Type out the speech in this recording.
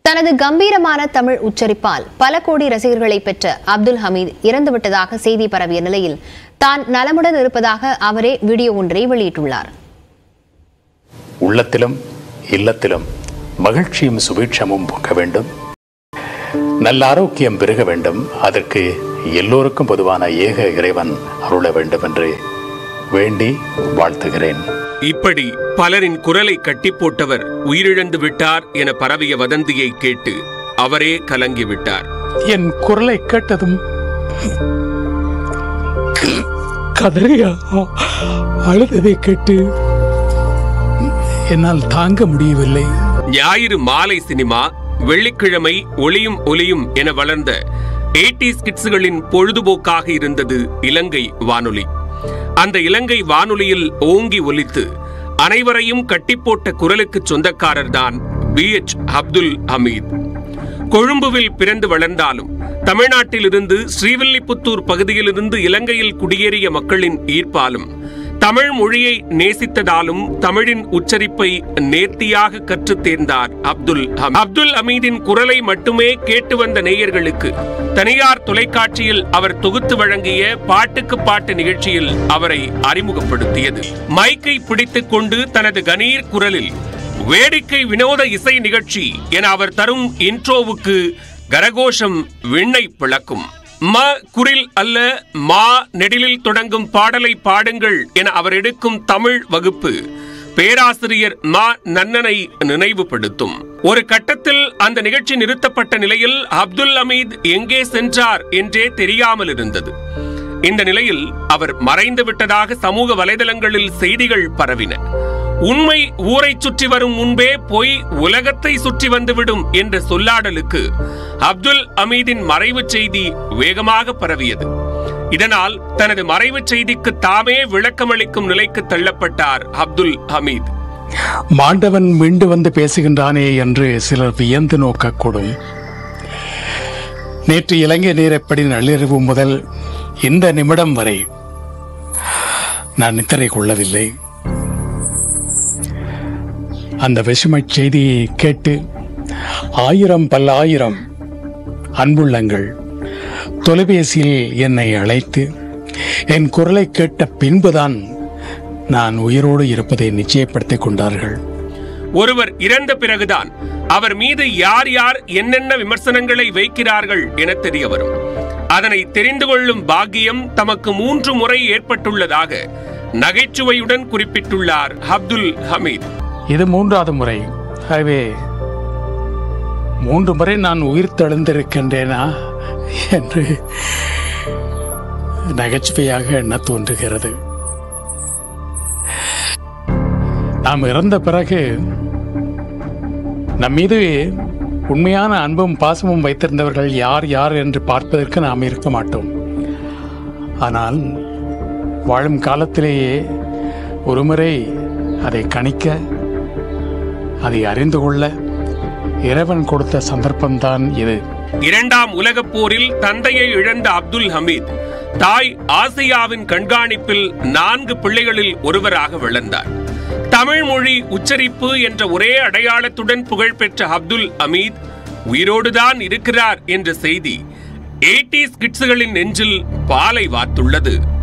தனது கம்பீரமான தமிழ் உச்சரிப்பால் பல கோடி ரசிகர்களை பெற்ற அப்துல் ஹமீத் இறந்துவிட்டதாக செய்தி பரவிய நிலையில் தான் நலமுடன் இருப்பதாக அவரே வீடியோ ஒன்றை வெளியிட்டுள்ளார் உள்ளத்திலும் இல்லத்திலும் மகிழ்ச்சியும் சுபீட்சமும் பொங்க வேண்டும் நல்ல ஆரோக்கியம் பெருக வேண்டும் அதற்கு எல்லோருக்கும் பொதுவான ஏக இறைவன் அருள வேண்டும் என்று வேண்டி வாழ்த்துகிறேன் இப்படி பலரின் குரலை கட்டி போட்டவர் உயிரிழந்து விட்டார் என பரவிய வதந்தியை கேட்டு அவரே கலங்கிவிட்டார் என் குரலை கேட்டதும் கதறியா அழுததை கேட்டு என்னால் தாங்க முடியவில்லை ஞாயிறு மாலை சினிமா வெள்ளிக்கிழமை ஒளியும் ஒலியும் என வளர்ந்த எயிட்டிஸ் கிட்ஸுகளின் பொழுதுபோக்காக இருந்தது இலங்கை வானொலி அந்த இலங்கை வானொலியில் ஓங்கி ஒலித்து அனைவரையும் கட்டிப்போட்ட குரலுக்கு சொந்தக்காரர்தான் பி எச் அப்துல் ஹமீத் கொழும்புவில் பிறந்து வளர்ந்தாலும் தமிழ்நாட்டிலிருந்து ஸ்ரீவில்லிபுத்தூர் பகுதியிலிருந்து இலங்கையில் குடியேறிய மக்களின் ஈர்ப்பாலும் தமிழ் மொழியை நேசித்ததாலும் தமிழின் உச்சரிப்பை நேர்த்தியாக கற்றுத் தேர்ந்தார் அப்துல் ஹமீத். அப்துல் ஹமீதின் குரலை மட்டுமே கேட்டு வந்த நேயர்களுக்கு தனியார் தொலைக்காட்சியில் அவர் தொகுத்து வழங்கிய பாட்டுக்கு பாட்டு நிகழ்ச்சியில் அவரை அறிமுகப்படுத்தியது மைக்கை பிடித்துக் கொண்டு தனது கணீர் குரலில் வேடிக்கை வினோத இசை நிகழ்ச்சி என அவர் தரும் இன்ட்ரோவுக்கு கரகோஷம் விண்ணை பிளக்கும் ம குரில் அல்ல மா நெடிலில் தொடங்கும் பாடலை பாடுங்கள் என அவர் எடுக்கும் தமிழ் வகுப்பு பேராசிரியர் மா நன்னனை நினைவுபடுத்தும் ஒரு கட்டத்தில் அந்த நிகழ்ச்சி நிறுத்தப்பட்ட நிலையில் அப்துல் ஹமீத் எங்கே சென்றார் என்றே தெரியாமல் இருந்தது இந்த நிலையில் அவர் மறைந்து விட்டதாக சமூக வலைதளங்களில் செய்திகள் பரவின உண்மை ஊரை சுற்றி வரும் முன்பே பொய் உலகத்தை சுற்றி வந்துவிடும் என்ற சொல்லாடலுக்கு அப்துல் அமீதின் மறைவு செய்தி வேகமாக பரவியது இதனால் தனது மறைவு செய்திக்கு தாமே விளக்கமளிக்கும் நிலைக்கு தள்ளப்பட்டார் அப்துல் ஹமீத் மாண்டவன் மீண்டு வந்து பேசுகின்றானே என்று சிலர் வியந்து நோக்கக்கூடும் நேற்று இலங்கை நேரப்படி நள்ளிரவு முதல் இந்த நிமிடம் வரை நான் நித்திரை கொள்ளவில்லை அந்த விஷமச் செய்தியை கேட்டு ஆயிரம் பல்லாயிரம் அன்புள்ளங்கள் தொலைபேசியில் என்னை அழைத்து என் குரலை கேட்ட பின்புதான் நான் உயிரோடு இருப்பதை நிச்சயப்படுத்திக் கொண்டார்கள் ஒருவர் இறந்த பிறகுதான் அவர் மீது யார் யார் என்னென்ன விமர்சனங்களை வைக்கிறார்கள் என தெரிய வரும் அதனை தெரிந்து கொள்ளும் பாக்கியம் தமக்கு மூன்று முறை ஏற்பட்டுள்ளதாக நகைச்சுவையுடன் குறிப்பிட்டுள்ளார் அப்துல் ஹமீத் இது மூன்றாவது முறை ஆகவே மூன்று முறை நான் உயிர் தெழுந்திருக்கின்றேனா என்று நகைச்சுவையாக எண்ண தோன்றுகிறது நாம் இறந்த பிறகு நம் மீது உண்மையான அன்பும் பாசமும் வைத்திருந்தவர்கள் யார் யார் என்று பார்ப்பதற்கு நாம் இருக்க மாட்டோம் ஆனால் வாழும் காலத்திலேயே ஒருமுறை அதை கணிக்க அதை அறிந்து கொள்ள இறைவன் கொடுத்த சந்தர்ப்பம்தான் இது இரண்டாம் உலகப் போரில் தந்தையை இழந்த அப்துல் ஹமீத் தாய் ஆசியாவின் கண்காணிப்பில் நான்கு பிள்ளைகளில் ஒருவராக வளர்ந்தார் தமிழ் மொழி உச்சரிப்பு என்ற ஒரே அடையாளத்துடன் புகழ்பெற்ற அப்துல் ஹமீத் உயிரோடுதான் இருக்கிறார் என்ற செய்தி எயிட்டிஸ் கிட்ஸுகளின் நெஞ்சில் பாலை வாத்துள்ளது